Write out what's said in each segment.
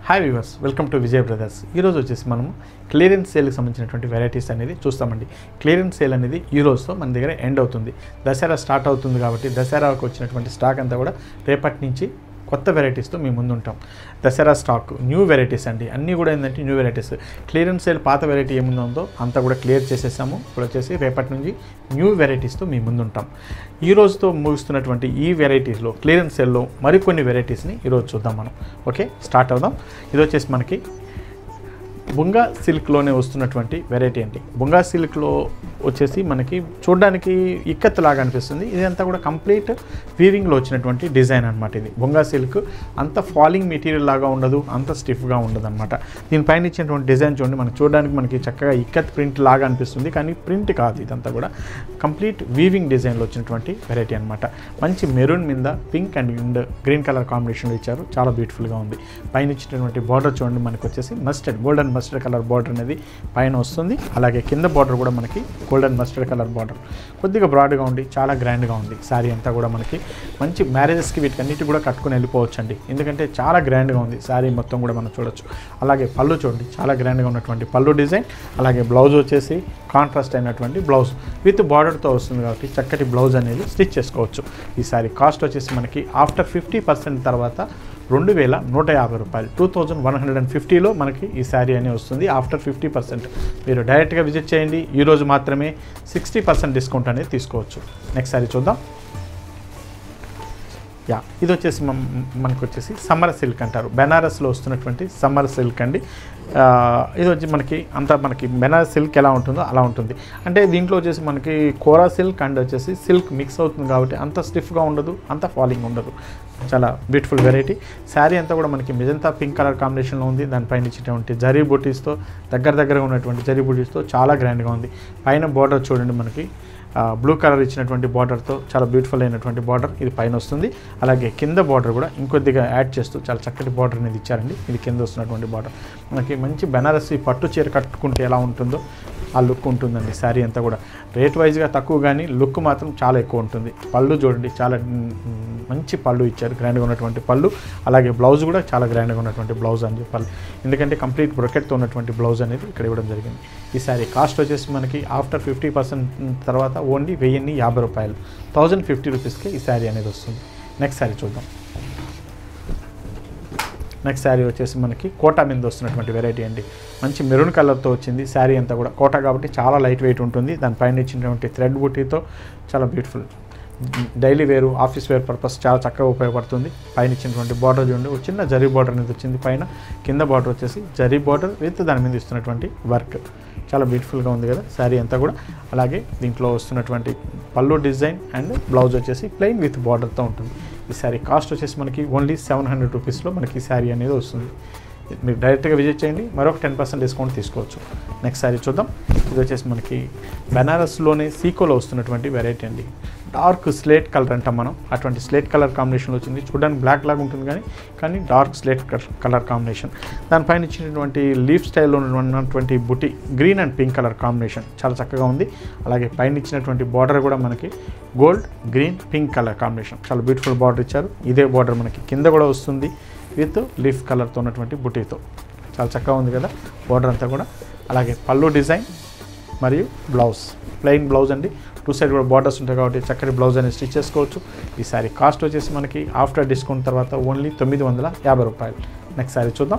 Hi viewers welcome to Vijay brothers ఈరోజు వచ్చేసి మనము క్లియరెన్స్ సేల్కి సంబంధించినటువంటి వెరైటీస్ అనేది చూస్తామండి క్లియరెన్స్ సేల్ అనేది ఈ రోజుతో మన దగ్గర ఎండ్ అవుతుంది దసరా స్టార్ట్ అవుతుంది కాబట్టి దసరాకు వచ్చినటువంటి స్టాక్ అంతా కూడా రేపటి నుంచి కొత్త వెరైటీస్తో మీ ముందు ఉంటాం దసరా స్టాక్ న్యూ వెరైటీస్ అండి అన్నీ కూడా ఏంటంటే న్యూ వెరైటీస్ క్లియరెన్స్ సేల్ పాత వెరైటీ ఏముందో అంతా కూడా క్లియర్ చేసేసాము ఇప్పుడు వచ్చేసి రేపటి నుంచి న్యూ వెరైటీస్తో మీ ముందు ఉంటాం ఈ రోజుతో ముగుస్తున్నటువంటి ఈ వెరైటీస్లో క్లియరెన్స్ సేల్లో మరికొన్ని వెరైటీస్ని ఈరోజు చూద్దాం మనం ఓకే స్టార్ట్ అవుదాం ఇది వచ్చేసి మనకి బుంగా సిల్క్లోనే వస్తున్నటువంటి వెరైటీ అండి బుంగా సిల్క్లో వచ్చేసి మనకి చూడడానికి ఇక్కత్ లాగా అనిపిస్తుంది ఇదంతా కూడా కంప్లీట్ వీవింగ్లో వచ్చినటువంటి డిజైన్ అనమాట ఇది బుంగా సిల్క్ అంత ఫాలింగ్ మెటీరియల్ లాగా ఉండదు అంత స్టిఫ్గా ఉండదు అనమాట దీనిపైన ఇచ్చినటువంటి డిజైన్ చూడండి మనకి చూడడానికి మనకి చక్కగా ఇక్కత్ ప్రింట్ లాగా అనిపిస్తుంది కానీ ప్రింట్ కాదు ఇదంతా కూడా కంప్లీట్ వీవింగ్ డిజైన్లో వచ్చినటువంటి వెరైటీ అనమాట మంచి మెరూన్ మీద పింక్ అండ్ గ్రీన్ కలర్ కాంబినేషన్లో ఇచ్చారు చాలా బ్యూటిఫుల్గా ఉంది పైన ఇచ్చినటువంటి బార్డర్ చూడండి మనకి వచ్చేసి mustard golden mustard colour border అనేది పైన వస్తుంది అలాగే కింద బార్డర్ కూడా మనకి గోల్డెన్ మస్టర్డ్ కలర్ బార్డర్ కొద్దిగా బ్రాడ్గా ఉండి చాలా గ్రాండ్గా ఉంది శారీ అంతా కూడా మనకి మంచి మ్యారేజెస్కి వీటికన్నిటి కూడా కట్టుకుని వెళ్ళిపోవచ్చు అండి ఎందుకంటే చాలా గ్రాండ్గా ఉంది శారీ మొత్తం కూడా మనం చూడొచ్చు అలాగే పళ్ళు చూడండి చాలా గ్రాండ్గా ఉన్నటువంటి పళ్ళు డిజైన్ అలాగే బ్లౌజ్ వచ్చేసి కాంట్రాస్ట్ అయినటువంటి బ్లౌజ్ విత్ బార్డర్తో వస్తుంది కాబట్టి చక్కటి బ్లౌజ్ అనేది స్టిచ్ చేసుకోవచ్చు ఈ శారీ కాస్ట్ వచ్చేసి మనకి ఆఫ్టర్ ఫిఫ్టీ పర్సెంట్ తర్వాత రెండు వేల నూట యాభై రూపాయలు two thousand one hundred and ఫిఫ్టీలో మనకి ఈ శారీ అనేది వస్తుంది ఆఫ్టర్ ఫిఫ్టీ పర్సెంట్ మీరు డైరెక్ట్గా విజిట్ చేయండి ఈరోజు మాత్రమే సిక్స్టీ పర్సెంట్ డిస్కౌంట్ అనేది తీసుకోవచ్చు నెక్స్ట్ శారీ చూద్దాం యా ఇది వచ్చేసి మన- మనకు వచ్చేసి సమ్మర్ సిల్క్ అంటారు బెనారస్లో వస్తున్నటువంటి సమ్మర్ సిల్క్ అండి ఆ, ఇది వచ్చి మనకి అంతా మనకి బెనారస్ సిల్క్ ఎలా ఉంటుందో అలా ఉంటుంది అంటే దీంట్లో వచ్చేసి మనకి కోరా సిల్క్ అండ్ వచ్చేసి సిల్క్ మిక్స్ అవుతుంది కాబట్టి అంత స్టిఫ్గా ఉండదు అంత ఫాలింగ్ ఉండదు చాలా బ్యూటిఫుల్ వెరైటీ శారీ అంతా కూడా మనకి మిజంతా పింక్ కలర్ కాంబినేషన్లో ఉంది దానిపైన ఇచ్చినటువంటి జరీ బూటీస్తో దగ్గర దగ్గర ఉన్నటువంటి జరీ బూటీస్తో చాలా గ్రాండ్గా ఉంది పైన బార్డర్ చూడండి మనకి బ్లూ కలర్ ఇచ్చినటువంటి బార్డర్తో చాలా బ్యూటిఫుల్ అయినటువంటి బార్డర్ ఇది పైన వస్తుంది అలాగే కింద బార్డర్ కూడా ఇంకొద్దిగా యాడ్ చేస్తూ చాలా చక్కటి బార్డర్ అనేది ఇచ్చారండి ఇది కింద వస్తున్నటువంటి బార్డర్ మనకి మంచి బెనారసి పట్టు చీర కట్టుకుంటే ఎలా ఉంటుందో ఆ లుక్ ఉంటుందండి శారీ అంతా కూడా రేట్ వైజ్గా తక్కువ కానీ లుక్ మాత్రం చాలా ఎక్కువ ఉంటుంది పళ్ళు చూడండి చాలా మ్, మంచి పళ్ళు ఇచ్చారు గ్రాండ్గా ఉన్నటువంటి పళ్ళు అలాగే బ్లౌజ్ కూడా చాలా గ్రాండ్గా ఉన్నటువంటి బ్లౌజ్ అని చెప్పాలి ఎందుకంటే కంప్లీట్ బ్రొకెట్తో ఉన్నటువంటి బ్లౌజ్ అనేది ఇక్కడ ఇవ్వడం జరిగింది ఈ శారీ కాస్ట్ వచ్చేసి మనకి ఆఫ్టర్ ఫిఫ్టీ పర్సెంట్ తర్వాత ఓన్లీ వెయ్యిన్ని యాభై రూపాయలు థౌజండ్ ఫిఫ్టీ రూపీస్కి ఈ శారీ అనేది వస్తుంది నెక్స్ట్ శారీ చూద్దాం నెక్స్ట్ శారీ వచ్చేసి మనకి కోటా మీద వస్తున్నటువంటి వెరైటీ అండి మంచి మెరూన్ కలర్తో వచ్చింది శారీ అంతా కూడా కోటా కాబట్టి చాలా లైట్ వెయిట్ ఉంటుంది దానిపైన ఇచ్చినటువంటి థ్రెడ్ బుటీతో చాలా beautiful daily wear office wear purpose చాలా చక్కగా ఉపయోగపడుతుంది పైన ఇచ్చినటువంటి బార్డర్ చూడండి ఒక చిన్న జరీ బార్డర్ అనేది వచ్చింది పైన కింద బార్డర్ వచ్చేసి జరీ బార్డర్ విత్ దాని మీద ఇస్తున్నటువంటి వర్క్ చాలా బ్యూటిఫుల్గా ఉంది కదా శారీ అంతా కూడా అలాగే దీంట్లో వస్తున్నటువంటి పళ్ళు డిజైన్ అండ్ బ్లౌజ్ వచ్చేసి ప్లెయిన్ విత్ బార్డర్తో ఉంటుంది ఈ శారీ కాస్ట్ వచ్చేసి మనకి ఓన్లీ సెవెన్ హండ్రెడ్ రూపీస్లో మనకి ఈ శారీ అనేది వస్తుంది మీరు డైరెక్ట్గా విజిట్ చేయండి మరొక టెన్ పర్సెంట్ డిస్కౌంట్ తీసుకోవచ్చు నెక్స్ట్ శారీ చూద్దాం ఇది వచ్చేసి మనకి బెనారస్లోనే సీకోలో వస్తున్నటువంటి వెరైటీ అండి డార్క్ స్లేట్ కలర్ అంటాం మనం అటువంటి స్లేట్ కలర్ కాంబినేషన్లో వచ్చింది చూడడానికి బ్లాక్ లాగా ఉంటుంది కానీ కానీ డార్క్ స్లేట్ కలర్ కాంబినేషన్ దానిపైన ఇచ్చినటువంటి లీఫ్ స్టైల్లో ఉన్నటువంటి బుటి green and pink colour combination చాలా చక్కగా ఉంది అలాగే పైన ఇచ్చినటువంటి బార్డర్ కూడా మనకి gold green pink colour combination చాలా బ్యూటిఫుల్ బార్డర్ ఇచ్చారు ఇదే బార్డర్ మనకి కింద కూడా వస్తుంది విత్ లీఫ్ కలర్తో ఉన్నటువంటి బుటీతో చాలా చక్కగా ఉంది కదా బార్డర్ అంతా కూడా అలాగే పళ్ళు డిజైన్ మరియు బ్లౌజ్ ప్లెయిన్ బ్లౌజ్ అండి టూ సైడ్ కూడా బార్డర్స్ ఉంటాయి కాబట్టి చక్కటి బ్లౌజ్ అనేది స్టిచ్ చేసుకోవచ్చు ఈ సారీ కాస్ట్ వచ్చేసి మనకి ఆఫ్టర్ డిస్కౌంట్ తర్వాత ఓన్లీ తొమ్మిది వందల యాభై రూపాయలు నెక్స్ట్ సారీ చూద్దాం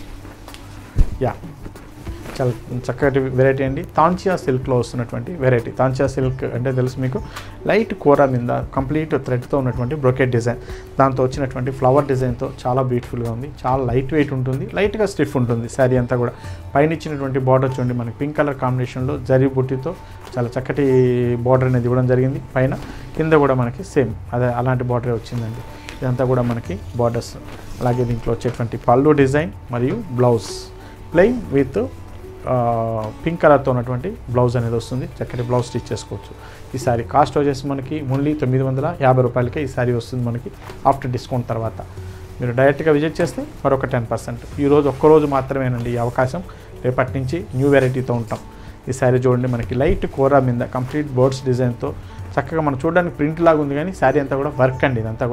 యా చాలా చక్కటి వెరైటీ అండి తాంచియా సిల్క్లో వస్తున్నటువంటి వెరైటీ తాంచియా సిల్క్ అంటే తెలుసు మీకు లైట్ కూర మీద కంప్లీట్ థ్రెడ్తో ఉన్నటువంటి బ్రొకెట్ డిజైన్ దాంతో వచ్చినటువంటి ఫ్లవర్ డిజైన్తో చాలా బ్యూటిఫుల్గా ఉంది చాలా లైట్ వెయిట్ ఉంటుంది లైట్గా స్టిఫ్ ఉంటుంది శారీ అంతా కూడా పైన ఇచ్చినటువంటి బార్డర్ చూడండి మనకి పింక్ కలర్ కాంబినేషన్లో జరీ బుట్టితో చాలా చక్కటి బార్డర్ అనేది ఇవ్వడం జరిగింది పైన కింద కూడా మనకి సేమ్ అదే అలాంటి బార్డరే వచ్చిందండి ఇదంతా కూడా మనకి బార్డర్స్ అలాగే దీంట్లో వచ్చేటువంటి పళ్ళు డిజైన్ మరియు బ్లౌజ్ ప్లెయిన్ విత్ పింక్ కలర్తో ఉన్నటువంటి బ్లౌజ్ అనేది వస్తుంది చక్కటి బ్లౌజ్ స్టిచ్ చేసుకోవచ్చు ఈ సారీ కాస్ట్ వచ్చేసి మనకి ఓన్లీ తొమ్మిది వందల యాభై రూపాయలకే ఈ సారీ వస్తుంది మనకి ఆఫ్టర్ డిస్కౌంట్ తర్వాత మీరు డైరెక్ట్గా విజిట్ చేస్తే మరొక టెన్ పర్సెంట్ ఈరోజు ఒక్కరోజు మాత్రమేనండి ఈ అవకాశం రేపటి నుంచి న్యూ వెరైటీతో ఉంటాం ఈ శారీ చూడండి మనకి లైట్ కోరా మీద కంప్లీట్ బోర్డ్స్ డిజైన్తో చక్కగా మనం చూడడానికి ప్రింట్ లాగా ఉంది కానీ శారీ అంతా కూడా వర్క్ అండి ఇదంతా కూడా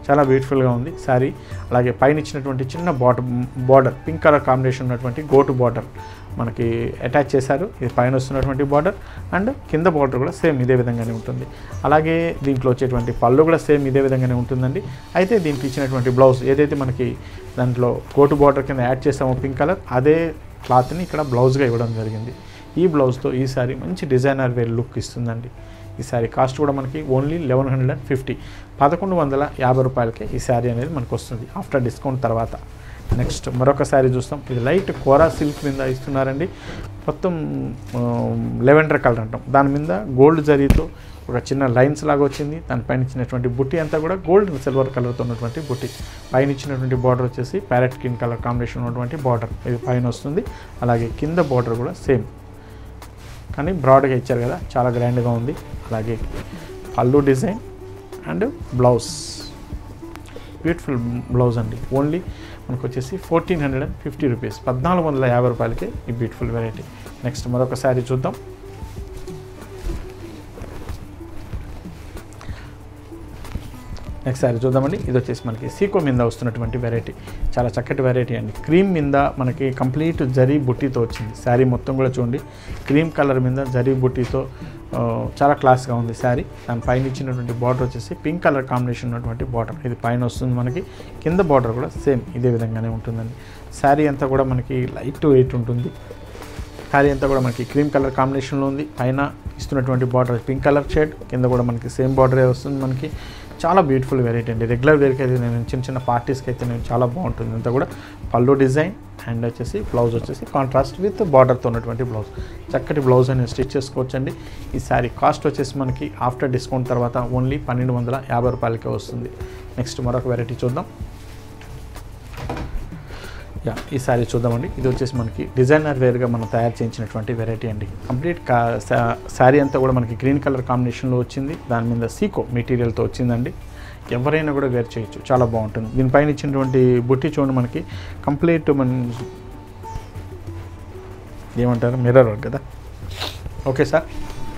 చాలా బ్యూటిఫుల్గా ఉంది శారీ అలాగే పైన ఇచ్చినటువంటి చిన్న బాటర్ బార్డర్ పింక్ కలర్ కాంబినేషన్ ఉన్నటువంటి గోటు బార్డర్ మనకి అటాచ్ చేశారు ఇది పైన వస్తున్నటువంటి బార్డర్ అండ్ కింద బార్డర్ కూడా సేమ్ ఇదే విధంగానే ఉంటుంది అలాగే దీంట్లో వచ్చేటువంటి పళ్ళు కూడా సేమ్ ఇదే విధంగానే ఉంటుందండి అయితే దీనికి ఇచ్చినటువంటి బ్లౌజ్ ఏదైతే మనకి దాంట్లో కోటు బార్డర్ కింద యాడ్ చేసామో పింక్ కలర్ అదే క్లాత్ని ఇక్కడ బ్లౌజ్గా ఇవ్వడం జరిగింది ఈ బ్లౌజ్తో ఈ సారీ మంచి డిజైనర్ వేర్ లుక్ ఇస్తుందండి ఈ శారీ కాస్ట్ కూడా మనకి only eleven hundred and fifty పదకొండు వందల యాభై రూపాయలకే ఈ శారీ అనేది మనకు వస్తుంది ఆఫ్టర్ డిస్కౌంట్ తర్వాత నెక్స్ట్ మరొక శారీ చూస్తాం ఇది లైట్ కోరా సిల్క్ మీద ఇస్తున్నారండి మొత్తం లెవెండర్ కలర్ అంటాం దాని మీద గోల్డ్ జరీతో ఒక చిన్న లైన్స్ లాగా వచ్చింది దానిపైన ఇచ్చినటువంటి బుట్టి అంతా కూడా గోల్డ్ సిల్వర్ కలర్తో ఉన్నటువంటి బుట్టి పైన ఇచ్చినటువంటి బార్డర్ వచ్చేసి ప్యారెట్ స్కిన్ కలర్ కాంబినేషన్ ఉన్నటువంటి బార్డర్ ఇది పైన వస్తుంది అలాగే కింద బార్డర్ కూడా సేమ్ కానీ బ్రాడ్గా ఇచ్చారు కదా చాలా గ్రాండ్గా ఉంది అలాగే పళ్ళు design and blouse beautiful blouse అండి ఓన్లీ మనకు వచ్చేసి fourteen hundred and fifty rupees పద్నాలుగు వందల యాభై రూపాయలకి ఈ బ్యూటిఫుల్ వెరైటీ నెక్స్ట్ మరొక శారీ చూద్దాం నెక్స్ట్ శారీ చూద్దామండి ఇది వచ్చేసి మనకి సీకో మీద వస్తున్నటువంటి వెరైటీ చాలా చక్కటి వెరైటీ అండి క్రీమ్ మీద మనకి కంప్లీట్ జరీ బుట్టీతో వచ్చింది శారీ మొత్తం కూడా చూడండి క్రీమ్ కలర్ మీద జరీ బుట్టీతో ఆ, చాలా క్లాస్గా ఉంది శారీ దాని పైన ఇచ్చినటువంటి బార్డర్ వచ్చేసి పింక్ కలర్ కాంబినేషన్ ఉన్నటువంటి బార్డర్ ఇది పైన వస్తుంది మనకి కింద బార్డర్ కూడా సేమ్ ఇదే విధంగానే ఉంటుందండి శారీ అంతా కూడా మనకి లైట్ వెయిట్ ఉంటుంది శారీ అంతా కూడా మనకి క్రీమ్ కలర్ కాంబినేషన్లో ఉంది పైన ఇస్తున్నటువంటి బార్డర్ పింక్ కలర్ షేడ్ కింద కూడా మనకి సేమ్ బార్డరే వస్తుంది మనకి చాలా బ్యూటిఫుల్ వెరైటీ అండి రెగ్యులర్ వేర్కి అయితే నేను చిన్న చిన్న పార్టీస్కి అయితే నేను చాలా బాగుంటుంది అంతా కూడా పళ్ళు డిజైన్ అండ్ వచ్చేసి బ్లౌజ్ వచ్చేసి కాంట్రాస్ట్ విత్ బార్డర్తో ఉన్నటువంటి బ్లౌజ్ చక్కటి బ్లౌజ్ అనేది స్టిచ్ చేసుకోవచ్చండి ఈ శారీ కాస్ట్ వచ్చేసి మనకి ఆఫ్టర్ డిస్కౌంట్ తర్వాత ఓన్లీ పన్నెండు వందల యాభై రూపాయలకే వస్తుంది నెక్స్ట్ మరొక వెరైటీ చూద్దాం యా ఈ శారీ చూద్దామండి ఇది వచ్చేసి మనకి డిజైనర్ వేర్గా మనం తయారు చేయించినటువంటి వెరైటీ అండి కంప్లీట్ కా శారీ అంతా కూడా మనకి గ్రీన్ కలర్ కాంబినేషన్లో వచ్చింది దాని మీద సీకో మెటీరియల్తో వచ్చిందండి ఎవరైనా కూడా వేర్ చేయొచ్చు చాలా బాగుంటుంది దీనిపైన ఇచ్చినటువంటి బుట్టి చూడండి మనకి కంప్లీట్ మన ఏమంటారు మిర్రర్ వర్క్ కదా ఓకే సార్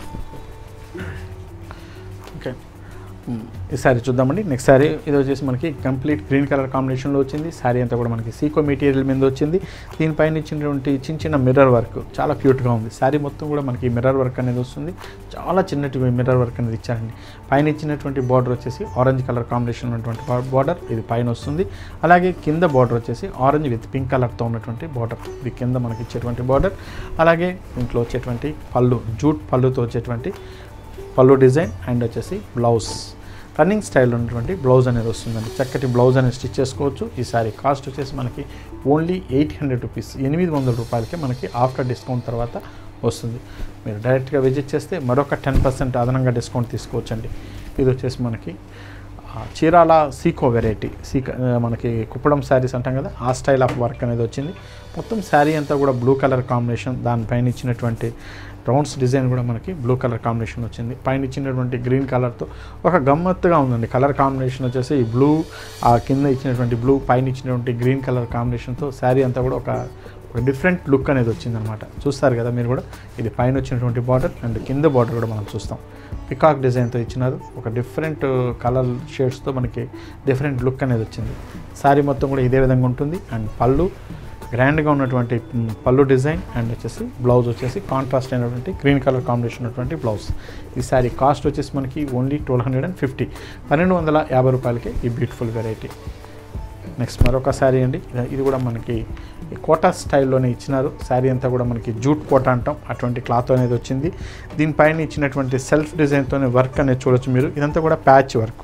ఓకే మ్, ఈ శారీ చూద్దామండి నెక్స్ట్ శారీ ఇది వచ్చేసి మనకి కంప్లీట్ గ్రీన్ కలర్ కాంబినేషన్లో వచ్చింది శారీ అంతా కూడా మనకి సీకో మెటీరియల్ మీద వచ్చింది దీనిపైన ఇచ్చినటువంటి చిన్న చిన్న మిర్రర్ వర్క్ చాలా క్యూట్గా ఉంది శారీ మొత్తం కూడా మనకి మిర్రర్ వర్క్ అనేది వస్తుంది చాలా చిన్నటి మిర్రర్ వర్క్ అనేది ఇచ్చారండి పైన ఇచ్చినటువంటి బార్డర్ వచ్చేసి ఆరెంజ్ కలర్ కాంబినేషన్ ఉన్నటువంటి బార్డర్ ఇది పైన వస్తుంది అలాగే కింద బార్డర్ వచ్చేసి ఆరెంజ్ విత్ పింక్ కలర్తో ఉన్నటువంటి బార్డర్ ఇది కింద మనకి ఇచ్చేటువంటి బార్డర్ అలాగే దీంట్లో వచ్చేటువంటి పళ్ళు జూట్ పళ్ళుతో వచ్చేటువంటి పళ్ళు డిజైన్ అండ్ వచ్చేసి బ్లౌజ్ రన్నింగ్ స్టైల్ ఉన్నటువంటి బ్లౌజ్ అనేది వస్తుందండి చక్కటి బ్లౌజ్ అనేది స్టిచ్ చేసుకోవచ్చు ఈ సారీ కాస్ట్ వచ్చేసి మనకి ఓన్లీ ఎయిట్ హండ్రెడ్ రూపీస్ ఎనిమిది వందల రూపాయలకే మనకి ఆఫ్టర్ డిస్కౌంట్ తర్వాత వస్తుంది మీరు డైరెక్ట్గా విజిట్ చేస్తే మరొక టెన్ పర్సెంట్ అదనంగా డిస్కౌంట్ తీసుకోవచ్చండి ఇది వచ్చేసి మనకి ఆ, చీరాల సీకో వెరైటీ సీక ఆ, మనకి కుప్పడం శారీస్ అంటాం కదా ఆ స్టైల్ ఆఫ్ వర్క్ అనేది వచ్చింది మొత్తం శారీ అంతా కూడా బ్లూ కలర్ కాంబినేషన్ దానిపైన ఇచ్చినటువంటి రౌండ్స్ డిజైన్ కూడా మనకి బ్లూ కలర్ కాంబినేషన్ వచ్చింది పైన ఇచ్చినటువంటి గ్రీన్ కలర్తో ఒక గమ్మత్తుగా ఉందండి కలర్ కాంబినేషన్ వచ్చేసి ఈ బ్లూ ఆ కింద ఇచ్చినటువంటి బ్లూ పైన ఇచ్చినటువంటి గ్రీన్ కలర్ కాంబినేషన్తో శారీ అంతా కూడా ఒక ఒక డిఫరెంట్ లుక్ అనేది వచ్చిందనమాట చూస్తారు కదా మీరు కూడా ఇది పైన వచ్చినటువంటి బార్డర్ అండ్ కింద బార్డర్ కూడా మనం చూస్తాం పికాక్ డిజైన్తో ఇచ్చినారు ఒక డిఫరెంట్ కలర్ షేడ్స్తో మనకి డిఫరెంట్ లుక్ అనేది వచ్చింది శారీ మొత్తం కూడా ఇదే విధంగా ఉంటుంది అండ్ పళ్ళు గ్రాండ్గా ఉన్నటువంటి మ్, పళ్ళు డిజైన్ అండ్ వచ్చేసి బ్లౌజ్ వచ్చేసి కాంట్రాస్ట్ అయినటువంటి గ్రీన్ కలర్ కాంబినేషన్ ఉన్నటువంటి బ్లౌజ్ ఈ శారీ కాస్ట్ వచ్చేసి మనకి only twelve hundred and fifty పన్నెండు వందల యాభై రూపాయలకి ఈ బ్యూటిఫుల్ వెరైటీ నెక్స్ట్ మరొక శారీ అండి ఇది- ఇది కూడా మనకి ఈ కోటా స్టైల్లోనే ఇచ్చినారు శారీ అంతా కూడా మనకి జూట్ కోట అంటాం అటువంటి క్లాత్ అనేది వచ్చింది దీనిపైన ఇచ్చినటువంటి సెల్ఫ్ డిజైన్తోనే వర్క్ అనేది చూడొచ్చు మీరు ఇదంతా కూడా ప్యాచ్ వర్క్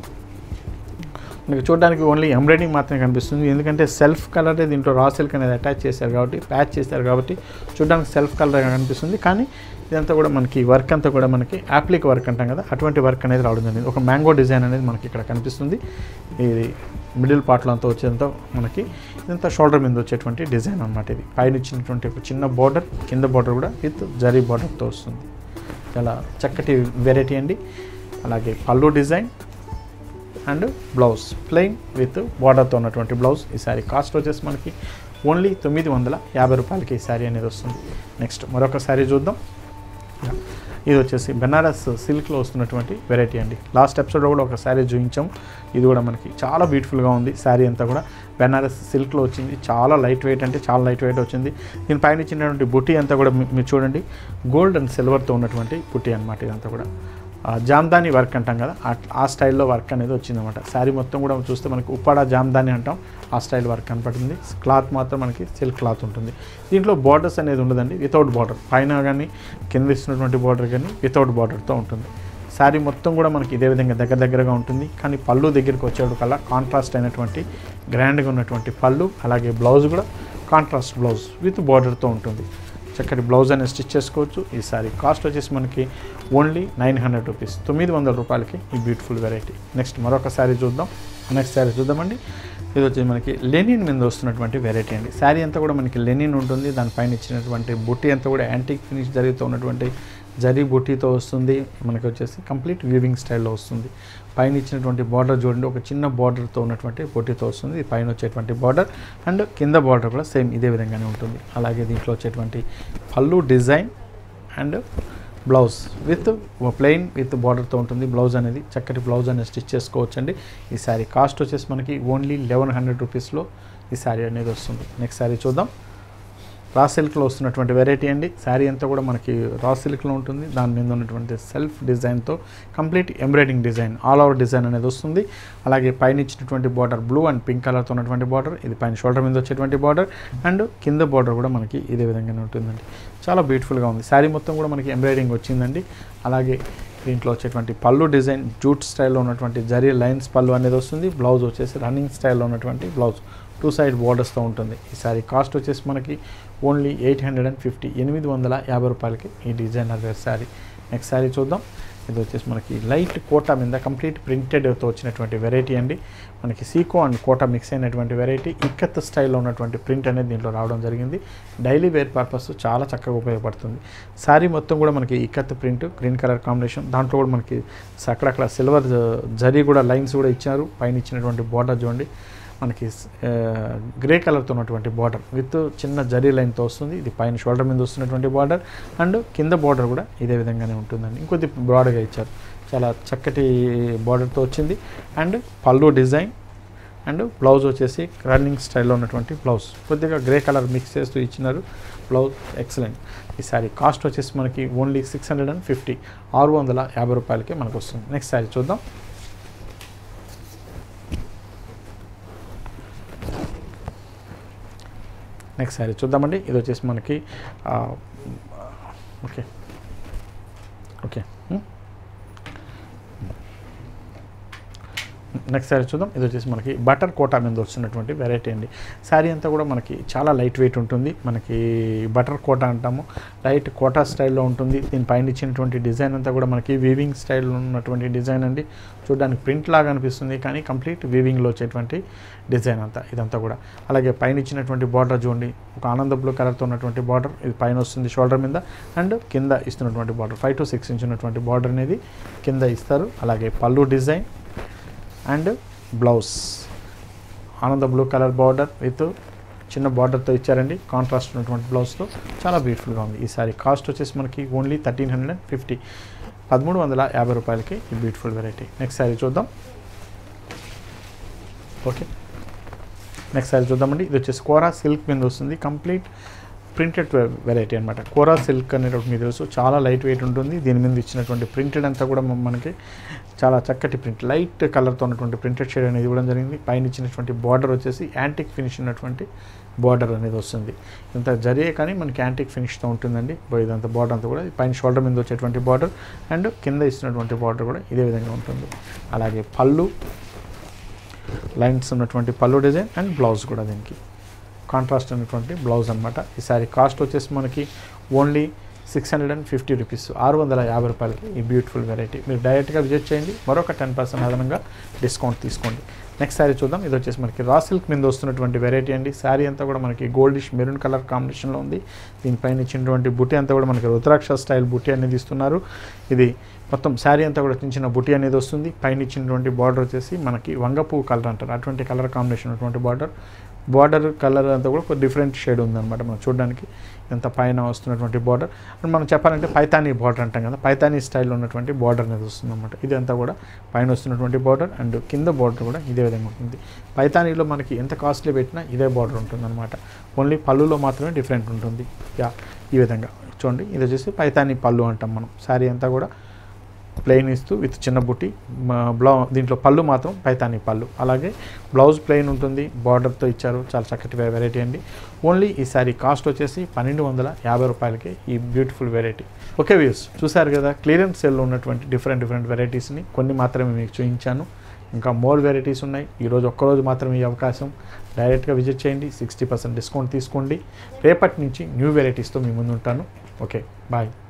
మనకి చూడడానికి ఓన్లీ ఎంబ్రాయిడింగ్ మాత్రమే కనిపిస్తుంది ఎందుకంటే సెల్ఫ్ కలరే దీంట్లో రా సిల్క్ అనేది అటాచ్ చేశారు కాబట్టి ప్యాచ్ చేశారు కాబట్టి చూడడానికి సెల్ఫ్ కలర్ కనిపిస్తుంది కానీ ఇదంతా కూడా మనకి వర్క్ అంతా కూడా మనకి యాప్లిక్ వర్క్ అంటాం కదా అటువంటి వర్క్ అనేది రావడం జరిగింది ఒక మ్యాంగో డిజైన్ అనేది మనకి ఇక్కడ కనిపిస్తుంది ఇది మిడిల్ పార్ట్లో అంతా వచ్చేంత మనకి ఇదంతా షోల్డర్ మీద వచ్చేటువంటి డిజైన్ అనమాట ఇది పైన ఇచ్చినటువంటి ఒక చిన్న బార్డర్ కింద బార్డర్ కూడా విత్ జరీ బార్డర్తో వస్తుంది చాలా చక్కటి వెరైటీ అండి అలాగే పళ్ళు design and blouse plain with బార్డర్తో ఉన్నటువంటి బ్లౌజ్ ఈ శారీ కాస్ట్ వచ్చేసి మనకి ఓన్లీ తొమ్మిది వందల యాభై రూపాయలకి ఈ శారీ అనేది వస్తుంది నెక్స్ట్ మరొక శారీ చూద్దాం ఇది వచ్చేసి బెనారస్ సిల్క్లో వస్తున్నటువంటి వెరైటీ అండి లాస్ట్ ఎపిసోడ్లో కూడా ఒక శారీ చూపించాం ఇది కూడా మనకి చాలా బ్యూటిఫుల్గా ఉంది శారీ అంతా కూడా బెనారస్ సిల్క్లో వచ్చింది చాలా లైట్ వెయిట్ అంటే చాలా లైట్ వెయిట్ వచ్చింది దీని పైన ఇచ్చినటువంటి బుట్టి అంతా కూడా మీ- మీరు చూడండి గోల్డ్ అండ్ సిల్వర్తో ఉన్నటువంటి బుట్టి అనమాట ఇదంతా కూడా ఆ జామ్దాని వర్క్ అంటాం కదా ఆ- ఆ స్టైల్లో వర్క్ అనేది వచ్చిందన్నమాట శారీ మొత్తం కూడా చూస్తే మనకి ఉప్పాడ జామ్దాని అంటాం ఆ స్టైల్ వర్క్ కనపడుతుంది క్లాత్ మాత్రం మనకి సిల్క్ క్లాత్ ఉంటుంది దీంట్లో బార్డర్స్ అనేది ఉండదండి వితౌట్ బార్డర్ పైన కానీ కింద ఇస్తున్నటువంటి బార్డర్ కానీ వితౌట్ బార్డర్తో ఉంటుంది శారీ మొత్తం కూడా మనకి ఇదే విధంగా దగ్గర దగ్గరగా ఉంటుంది కానీ పళ్ళు దగ్గరికి వచ్చేడు కల్లా కాంట్రాస్ట్ అయినటువంటి గ్రాండ్గా ఉన్నటువంటి పళ్ళు అలాగే బ్లౌజ్ కూడా కాంట్రాస్ట్ బ్లౌజ్ విత్ బార్డర్తో ఉంటుంది చక్కటి బ్లౌజ్ అనేది స్టిచ్ చేసుకోవచ్చు ఈ సారీ కాస్ట్ వచ్చేసి మనకి ఓన్లీ నైన్ హండ్రెడ్ రూపీస్ తొమ్మిది వందల రూపాయలకి ఈ బ్యూటిఫుల్ వెరైటీ నెక్స్ట్ మరొక శారీ చూద్దాం నెక్స్ట్ శారీ చూద్దామండి ఇది వచ్చేసి మనకి లెనిన్ మీద వస్తున్నటువంటి వెరైటీ అండి శారీ అంతా కూడా మనకి లెనిన్ ఉంటుంది దానిపైన ఇచ్చినటువంటి బుట్టి అంతా కూడా యాంటిక్ ఫినిష్ జరీతో ఉన్నటువంటి జరీ బుట్టీతో వస్తుంది మనకి వచ్చేసి కంప్లీట్ వీవింగ్ స్టైల్లో వస్తుంది పైన ఇచ్చినటువంటి బార్డర్ చూడండి ఒక చిన్న బార్డర్తో ఉన్నటువంటి బొట్టితో వస్తుంది ఇది పైన వచ్చేటువంటి బార్డర్ అండ్ కింద బార్డర్ కూడా సేమ్ ఇదే విధంగానే ఉంటుంది అలాగే దీంట్లో వచ్చేటువంటి పళ్ళు design and blouse with plain with బార్డర్తో ఉంటుంది బ్లౌజ్ అనేది చక్కటి బ్లౌజ్ అనేది స్టిచ్ చేసుకోవచ్చండి ఈ శారీ కాస్ట్ వచ్చేసి మనకి ఓన్లీ లెవెన్ హండ్రెడ్ రూపీస్లో ఈ శారీ అనేది వస్తుంది నెక్స్ట్ శారీ చూద్దాం రా సిల్క్లో వస్తున్నటువంటి వెరైటీ అండి శారీ అంతా కూడా మనకి రా సిల్క్లో ఉంటుంది దాని మీద ఉన్నటువంటి సెల్ఫ్ డిజైన్తో complete embroidering design all over design అనేది వస్తుంది అలాగే పైన ఇచ్చినటువంటి బార్డర్ బ్లూ అండ్ పింక్ కలర్తో ఉన్నటువంటి బార్డర్ ఇది పైన షోల్డర్ మీద వచ్చేటువంటి బార్డర్ అండ్ కింద బార్డర్ కూడా మనకి ఇదే విధంగానే ఉంటుందండి చాలా బ్యూటిఫుల్గా ఉంది శారీ మొత్తం కూడా మనకి ఎంబ్రాయిడింగ్ వచ్చిందండి అలాగే దీంట్లో వచ్చేటువంటి పళ్ళు డిజైన్ జూట్ స్టైల్లో ఉన్నటువంటి జరీ లైన్స్ పళ్ళు అనేది వస్తుంది బ్లౌజ్ వచ్చేసి రన్నింగ్ స్టైల్లో ఉన్నటువంటి బ్లౌజ్ టూ సైడ్ బార్డర్స్తో ఉంటుంది ఈ సారీ కాస్ట్ వచ్చేసి మనకి only eight hundred and fifty ఎనిమిది వందల యాభై రూపాయలకి ఈ designer wear sari next sari చూద్దాం ఇది వచ్చేసి మనకి లైట్ కోటా మీద కంప్లీట్ ప్రింటెడ్తో వచ్చినటువంటి వెరైటీ అండి మనకి సీకో అండ్ కోటా మిక్స్ అయినటువంటి వెరైటీ ఇక్కత్ స్టైల్లో ఉన్నటువంటి ప్రింట్ అనేది దీంట్లో రావడం జరిగింది డైలీ వేర్ పర్పస్ చాలా చక్కగా ఉపయోగపడుతుంది శారీ మొత్తం కూడా మనకి ikat print green colour combination దాంట్లో కూడా మనకి అక్కడక్కడ సిల్వర్ జరీ కూడా లైన్స్ కూడా ఇచ్చారు పైన ఇచ్చినటువంటి బార్డర్ చూడండి మనకి గ్రే కలర్తో ఉన్నటువంటి బార్డర్ విత్ చిన్న జరీ లైన్తో వస్తుంది ఇది పైన షోల్డర్ మీద వస్తున్నటువంటి బార్డర్ అండ్ కింద బార్డర్ కూడా ఇదే విధంగానే ఉంటుందండి ఇంకొద్ది బ్రాడ్గా ఇచ్చారు చాలా చక్కటి బార్డర్తో వచ్చింది అండ్ పళ్ళు డిజైన్ అండ్ బ్లౌజ్ వచ్చేసి రన్నింగ్ స్టైల్లో ఉన్నటువంటి బ్లౌజ్ కొద్దిగా గ్రే కలర్ మిక్స్ చేస్తూ ఇచ్చినారు బ్లౌజ్ ఎక్సలెంట్ ఈ శారీ కాస్ట్ వచ్చేసి మనకి only six hundred and fifty ఆరు వందల యాభై రూపాయలకి మనకు వస్తుంది నెక్స్ట్ శారీ చూద్దాం నెక్స్ట్ శారీ చూద్దామండి ఇది వచ్చేసి మనకి ఆ, okay okay um. Next sari చూద్దాం ఇది వచ్చేసి మనకి బటర్ కోటా మీద వస్తున్నటువంటి వెరైటీ అండి శారీ అంతా కూడా మనకి చాలా లైట్ వెయిట్ ఉంటుంది మనకి బటర్ కోటా అంటాము లైట్ కోటా స్టైల్లో ఉంటుంది దీని పైన ఇచ్చినటువంటి డిజైన్ అంతా కూడా మనకి వీవింగ్ స్టైల్లో ఉన్నటువంటి డిజైన్ అండి చూడడానికి ప్రింట్ లాగా అనిపిస్తుంది కానీ కంప్లీట్ వీవింగ్లో వచ్చేటువంటి డిజైన్ అంతా ఇదంతా కూడా అలాగే పైన ఇచ్చినటువంటి బార్డర్ చూడండి ఒక ఆనంద బ్లూ కలర్తో ఉన్నటువంటి బార్డర్ ఇది పైన వస్తుంది షోల్డర్ మీద అండ్ కింద ఇస్తున్నటువంటి border five to six inch ఉన్నటువంటి బార్డర్ అనేది కింద ఇస్తారు అలాగే పళ్ళు డిజైన్ అండ్ బ్లౌజ్ ఆనంద బ్లూ కలర్ బార్డర్ విత్ చిన్న బార్డర్తో ఇచ్చారండి కాంట్రాస్ట్ ఉన్నటువంటి బ్లౌజ్తో చాలా బ్యూటిఫుల్గా ఉంది ఈ సారీ కాస్ట్ వచ్చేసి మనకి only thirteen hundred and fifty పదమూడు వందల యాభై రూపాయలకి ఈ బ్యూటిఫుల్ వెరైటీ నెక్స్ట్ సారీ చూద్దాం ఓకే నెక్స్ట్ సారీ చూద్దామండి ఇది వచ్చేసి కోరా సిల్క్ మీద వస్తుంది కంప్లీట్ ప్రింటెడ్ వెరైటీ అనమాట కోరా సిల్క్ అనేటువంటి మీకు తెలుసు చాలా లైట్ వెయిట్ ఉంటుంది దీని మీద ఇచ్చినటువంటి ప్రింటెడ్ అంతా కూడా మ- మనకి చాలా చక్కటి ప్రింట్ లైట్ కలర్తో ఉన్నటువంటి ప్రింటెడ్ షేడ్ అనేది ఇవ్వడం జరిగింది పైన ఇచ్చినటువంటి బార్డర్ వచ్చేసి యాంటిక్ ఫినిష్ ఉన్నటువంటి బార్డర్ అనేది వస్తుంది ఇంత జరిగే కానీ మనకి యాంటిక్ ఫినిష్తో ఉంటుందండి బో ఇదంతా బార్డర్ అంతా కూడా పైన షోల్డర్ మీద వచ్చేటువంటి బార్డర్ అండ్ కింద ఇచ్చినటువంటి బార్డర్ కూడా ఇదే విధంగా ఉంటుంది అలాగే పళ్ళు లైన్స్ ఉన్నటువంటి పళ్ళు డిజైన్ అండ్ బ్లౌజ్ కూడా దీనికి కాంట్రాస్ట్ ఉన్నటువంటి బ్లౌజ్ అనమాట ఈ సారీ కాస్ట్ వచ్చేసి మనకి only six hundred and fifty rupees ఆరు వందల యాభై రూపాయలకి ఈ బ్యూటిఫుల్ వెరైటీ మీరు డైరెక్ట్గా విజిట్ చేయండి మరొక టెన్ పర్సెంట్ అదనంగా డిస్కౌంట్ తీసుకోండి నెక్స్ట్ శారీ చూద్దాం ఇది వచ్చేసి మనకి రా సిల్క్ మీద వస్తున్నటువంటి వెరైటీ అండి శారీ అంతా కూడా మనకి గోల్డిష్ మెరూన్ కలర్ కాంబినేషన్లో ఉంది దీనిపైన ఇచ్చినటువంటి బుట్టి అంతా కూడా మనకి రుద్రాక్ష స్టైల్ బుట్టి అనేది ఇస్తున్నారు ఇది మొత్తం శారీ అంతా కూడా చిన్న చిన్న బుట్టి అనేది వస్తుంది పైన ఇచ్చినటువంటి బార్డర్ వచ్చేసి మనకి వంగపువ్వు కలర్ అంటారు అటువంటి కలర్ కాంబినేషన్ ఉన్నటువంటి బార్డర్ బార్డర్ కలర్ అంతా కూడా ఒక డిఫరెంట్ షేడ్ ఉందన్నమాట మనం చూడడానికి ఎంత పైన వస్తున్నటువంటి బార్డర్ అండ్ మనం చెప్పాలంటే పైతానీ బార్డర్ అంటాం కదా పైతానీ స్టైల్లో ఉన్నటువంటి బార్డర్ అనేది వస్తుందన్నమాట ఇదంతా కూడా పైన వస్తున్నటువంటి బార్డర్ అండ్ కింద బార్డర్ కూడా ఇదే విధంగా ఉంటుంది పైతానీలో మనకి ఎంత కాస్ట్లీ పెట్టినా ఇదే బార్డర్ ఉంటుందన్నమాట ఓన్లీ పళ్ళులో మాత్రమే డిఫరెంట్ ఉంటుంది యా ఈ విధంగా చూడండి ఇది వచ్చేసి పైతానీ పళ్ళు అంటాం మనం శారీ అంతా కూడా ప్లెయిన్ ఇస్తూ విత్ చిన్న బుట్టి బ్లౌ దీంట్లో పళ్ళు మాత్రం పైతానీ పళ్ళు అలాగే బ్లౌజ్ ప్లెయిన్ ఉంటుంది బార్డర్తో ఇచ్చారు చాలా చక్కటి వెరైటీ అండి ఓన్లీ ఈ శారీ కాస్ట్ వచ్చేసి పన్నెండు వందల యాభై రూపాయలకి ఈ బ్యూటిఫుల్ వెరైటీ ఓకే వ్యూస్ చూసారు కదా క్లియరెన్స్ సెల్లో ఉన్నటువంటి డిఫరెంట్ డిఫరెంట్ వెరైటీస్ని కొన్ని మాత్రమే మీకు చూపించాను ఇంకా మోర్ వెరైటీస్ ఉన్నాయి ఈరోజు ఒక్కరోజు మాత్రమే ఈ అవకాశం డైరెక్ట్గా విజిట్ చేయండి సిక్స్టీ పర్సెంట్ డిస్కౌంట్ తీసుకోండి రేపటి నుంచి న్యూ వెరైటీస్తో మీ ముందు ఉంటాను ఓకే బాయ్